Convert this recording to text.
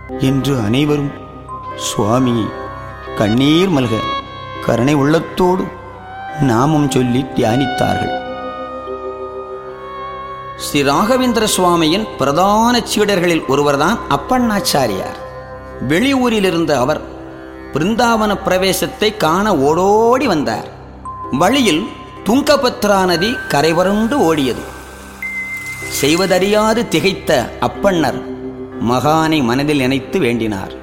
என்று அனைவரும் சுவாமியை கண்ணீர் மல்க கருணை உள்ளத்தோடு நாமம் சொல்லி தியானித்தார்கள் ஸ்ரீ ராகவேந்திர சுவாமியின் பிரதான சீடர்களில் ஒருவர்தான் அப்பண்ணாச்சாரியார் வெளியூரிலிருந்த அவர் பிருந்தாவன பிரவேசத்தை காண ஓடோடி வந்தார் வழியில் துங்கபத்ரா நதி கரைவருண்டு ஓடியது செய்வதறியாது திகைத்த அப்பண்ணர் மகானை மனதில் நினைத்து வேண்டினார்